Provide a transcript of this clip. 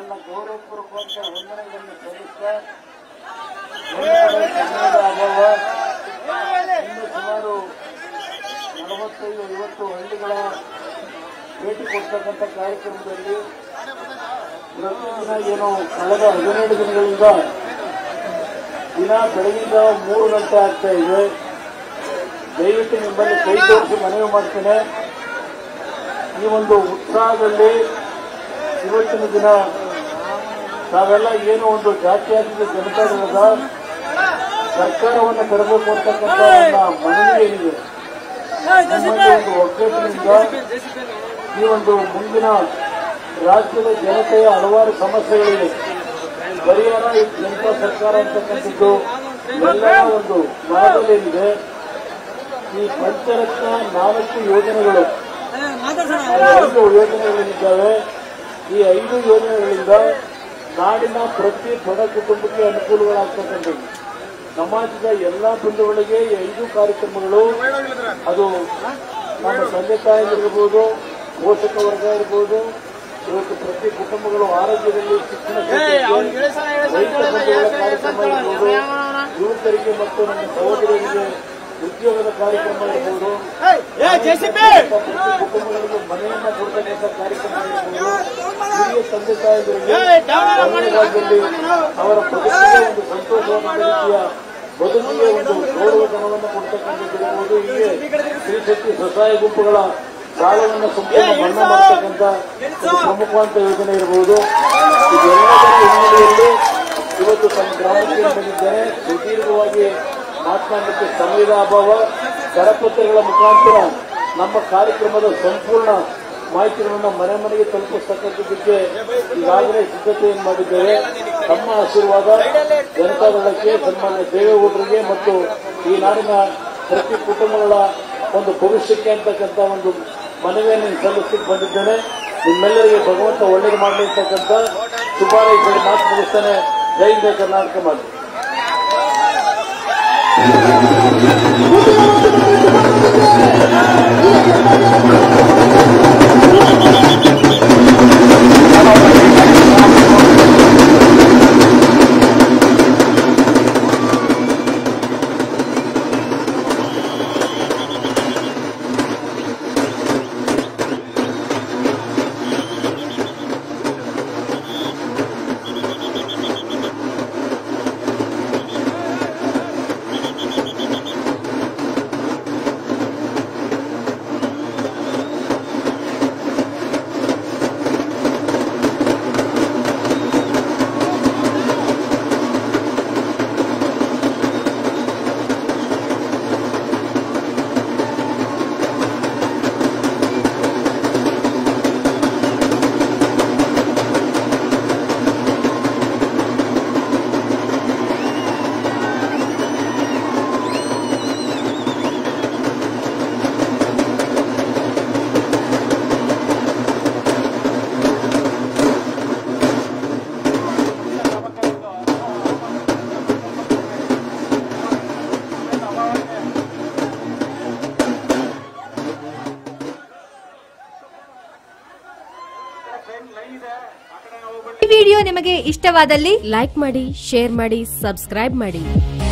ನನ್ನ ಗೌರವಪೂರ್ವಕವಾದ ವಂದನೆಗಳನ್ನು ಸಲ್ಲಿಸ್ತಾ ಒಂದೆಡೆ ಕನ್ನಡದ ಅಭಾವ ಇನ್ನು ಸುಮಾರು ನಲವತ್ತೈದು ಐವತ್ತು ಹಳ್ಳಿಗಳ ಭೇಟಿ ಕೊಡ್ತಕ್ಕಂಥ ಕಾರ್ಯಕ್ರಮದಲ್ಲಿ ಪ್ರತಿದಿನ ಏನು ಕಳೆದ ಹದಿನೇಳು ದಿನಗಳಿಂದ ದಿನ ಬೆಳಗಿಂದ ಮೂರು ಗಂಟೆ ಆಗ್ತಾ ಇದೆ ದಯವಿಟ್ಟು ನಿಮ್ಮಲ್ಲಿ ಕೈ ತೋರಿಸಿ ಮನವಿ ಮಾಡ್ತೇನೆ ಈ ಒಂದು ಉತ್ಸಾಹದಲ್ಲಿ ಇವತ್ತಿನ ದಿನ ತಾವೆಲ್ಲ ಏನು ಒಂದು ಜಾತ್ಯಾತೀತ ಜನತಾದಳದ ಸರ್ಕಾರವನ್ನು ತರಬೇಕು ಅಂತಕ್ಕಂಥ ನನ್ನ ಮನವಿ ಏನಿದೆ ನಮ್ಮಲ್ಲಿ ಒಂದು ಒಗ್ಗಟ್ಟಿನಿಂದ ಈ ಒಂದು ಮುಂದಿನ ರಾಜ್ಯದ ಜನತೆಯ ಹಲವಾರು ಸಮಸ್ಯೆಗಳಿವೆ ಪರಿಹಾರ ಈ ಜನತಾ ಸರ್ಕಾರ ಅಂತಕ್ಕಂಥದ್ದು ಎಲ್ಲರ ಒಂದು ಮನದಲ್ಲೇನಿದೆ ಈ ಪಂಚರತ್ನ ನಾಲ್ಕು ಯೋಜನೆಗಳು ಐದು ಯೋಜನೆಗಳಿದ್ದಾವೆ ಈ ಐದು ಯೋಜನೆಗಳಿಂದ ನಾಡಿನ ಪ್ರತಿ ಬಡ ಕುಟುಂಬಕ್ಕೆ ಅನುಕೂಲಗಳಾಗ್ತಕ್ಕಂಥದ್ದು ಸಮಾಜದ ಎಲ್ಲಾ ಬಂಧುಗಳಿಗೆ ಈ ಐದು ಕಾರ್ಯಕ್ರಮಗಳು ಅದು ನಮ್ಮ ತಂದೆ ತಾಯಿಗಳಿರ್ಬೋದು ಪೋಷಕ ವರ್ಗ ಇರ್ಬೋದು ಇವತ್ತು ಪ್ರತಿ ಕುಟುಂಬಗಳು ಆರೋಗ್ಯದಲ್ಲಿ ಶಿಕ್ಷಣ ಕ್ಷೇತ್ರಕ್ಕೆ, ರೈತ ಬಂಧುಗಳ ಕಾರ್ಯಕ್ರಮ ಇರ್ಬೋದು ಯುವಕರಿಗೆ ಮತ್ತು ನಮ್ಮ ಸಹೋದರರಿಗೆ ಉದ್ಯೋಗದ ಕಾರ್ಯಕ್ರಮ ಇರ್ಬೋದು ಪ್ರತಿ ಕುಟುಂಬಗಳಿಗೆ ಮನೆಯನ್ನ ಕೊಡ್ತಕ್ಕಂಥ ಕಾರ್ಯಕ್ರಮ ಇರ್ಬೋದು ಹಿರಿಯ ತಂದೆ ತಾಯಿಗಳಿಗೆ ನಮ್ಮ ರಾಜ್ಯದಲ್ಲಿ ಅವರ ಬದುಕಿಗೆ ಒಂದು ಸಂತೋಷವಾದ ರೀತಿಯ ಬದುಕಿಗೆ ಒಂದು ಗೌರವ ಧನವನ್ನು ಕೊಡ್ತಕ್ಕಂಥದ್ದಿರ್ಬೋದು ಹೀಗೆ ಶ್ರೀ ಶಕ್ತಿ ಸ್ವಸಹಾಯ ಗುಂಪುಗಳ ಸಾಲವನ್ನು ಸಂಪೂರ್ಣ ಮನ್ನಾ ಮಾಡತಕ್ಕಂಥ ಒಂದು ಪ್ರಮುಖವಾದ ಯೋಜನೆ ಇರಬಹುದು ಇದೆಲ್ಲದರ ಹಿನ್ನೆಲೆಯಲ್ಲಿ ಇವತ್ತು ತಮ್ಮ ಗ್ರಾಮಕ್ಕೆ ಬಂದಿದ್ದೇನೆ ಸುದೀರ್ಘವಾಗಿ ಮಾತನಾಡಲಿಕ್ಕೆ ಸಮಯದ ಅಭಾವ ಕರಪತ್ರಗಳ ಮುಖಾಂತರ ನಮ್ಮ ಕಾರ್ಯಕ್ರಮದ ಸಂಪೂರ್ಣ ಮಾಹಿತಿಗಳನ್ನು ಮನೆ ಮನೆಗೆ ತಲುಪಿಸ್ತಕ್ಕಂಥದ್ದಕ್ಕೆ ಈಗಾಗಲೇ ಸಿದ್ಧತೆಯನ್ನು ಮಾಡಿದ್ದೇವೆ ತಮ್ಮ ಆಶೀರ್ವಾದ ಜನತಾದಳಕ್ಕೆ ಸನ್ಮಾನ್ಯ ದೇವೇಗೌಡರಿಗೆ ಮತ್ತು ಈ ನಾಡಿನ ಪ್ರತಿ ಕುಟುಂಬಗಳ ಒಂದು ಭವಿಷ್ಯಕ್ಕೆ ಅಂತಕ್ಕಂಥ ಒಂದು ಮನವಿಯನ್ನು ಸಲ್ಲಿಸಲಿಕ್ಕೆ ಬಂದಿದ್ದೇನೆ ನಿಮ್ಮೆಲ್ಲರಿಗೆ ಭಗವಂತ ಒಳ್ಳೇದು ಮಾಡಲಿ ಅಂತಕ್ಕಂಥ ಶುಭಾರೈಸಿ ಮಾತು ಮುಗಿಸ್ತಾನೆ ಜೈ ಜೈ ಕರ್ನಾಟಕ ಮಾಡಿ ಈ ವಿಡಿಯೋ ನಿಮಗೆ ಇಷ್ಟವಾದಲ್ಲಿ ಲೈಕ್ ಮಾಡಿ ಶೇರ್ ಮಾಡಿ ಸಬ್ಸ್ಕ್ರೈಬ್ ಮಾಡಿ